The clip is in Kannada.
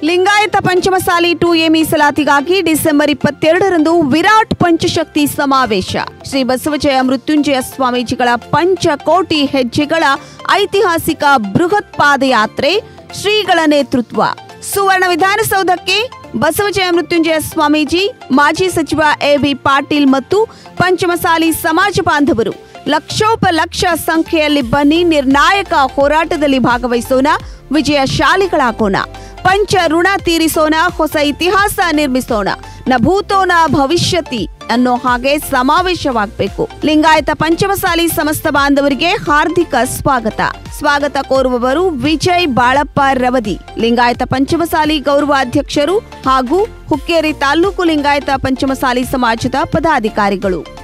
ಲಿಂಗಾಯತ ಪಂಚಮಸಾಲಿ ಟು ಎ ಮೀಸಲಾತಿಗಾಗಿ ಡಿಸೆಂಬರ್ ಇಪ್ಪತ್ತೆರಡರಂದು ವಿರಾಟ್ ಪಂಚಶಕ್ತಿ ಸಮಾವೇಶ ಶ್ರೀ ಬಸವಜಯ ಮೃತ್ಯುಂಜಯ ಸ್ವಾಮೀಜಿಗಳ ಪಂಚಕೋಟಿ ಹೆಜ್ಜೆಗಳ ಐತಿಹಾಸಿಕ ಬೃಹತ್ ಪಾದಯಾತ್ರೆ ಶ್ರೀಗಳ ನೇತೃತ್ವ ಸುವರ್ಣ ವಿಧಾನಸೌಧಕ್ಕೆ ಬಸವಜಯ ಮೃತ್ಯುಂಜಯ ಸ್ವಾಮೀಜಿ ಮಾಜಿ ಸಚಿವ ಎ ಬಿ ಪಾಟೀಲ್ ಮತ್ತು ಪಂಚಮಸಾಲಿ ಸಮಾಜ ಬಾಂಧವರು ಲಕ್ಷೋಪಲಕ್ಷ ಸಂಖ್ಯೆಯಲ್ಲಿ ಬನ್ನಿ ನಿರ್ಣಾಯಕ ಹೋರಾಟದಲ್ಲಿ ಭಾಗವಹಿಸೋಣ ವಿಜಯಶಾಲಿಗಳಾಗೋಣ ಪಂಚ ಋಣ ತೀರಿಸೋಣ ಹೊಸ ಇತಿಹಾಸ ನಿರ್ಮಿಸೋಣ ನ ಭೂತೋ ನ ಭವಿಷ್ಯತಿ ಅನ್ನೋ ಹಾಗೆ ಸಮಾವೇಶವಾಗಬೇಕು ಲಿಂಗಾಯತ ಪಂಚಮಸಾಲಿ ಸಮಸ್ತ ಬಾಂಧವರಿಗೆ ಹಾರ್ದಿಕ ಸ್ವಾಗತ ಸ್ವಾಗತ ಕೋರುವವರು ವಿಜಯ್ ಬಾಳಪ್ಪ ರವದಿ ಲಿಂಗಾಯತ ಪಂಚಮಸಾಲಿ ಗೌರವಾಧ್ಯಕ್ಷರು ಹಾಗೂ ಹುಕ್ಕೇರಿ ತಾಲೂಕು ಲಿಂಗಾಯತ ಪಂಚಮಸಾಲಿ ಸಮಾಜದ ಪದಾಧಿಕಾರಿಗಳು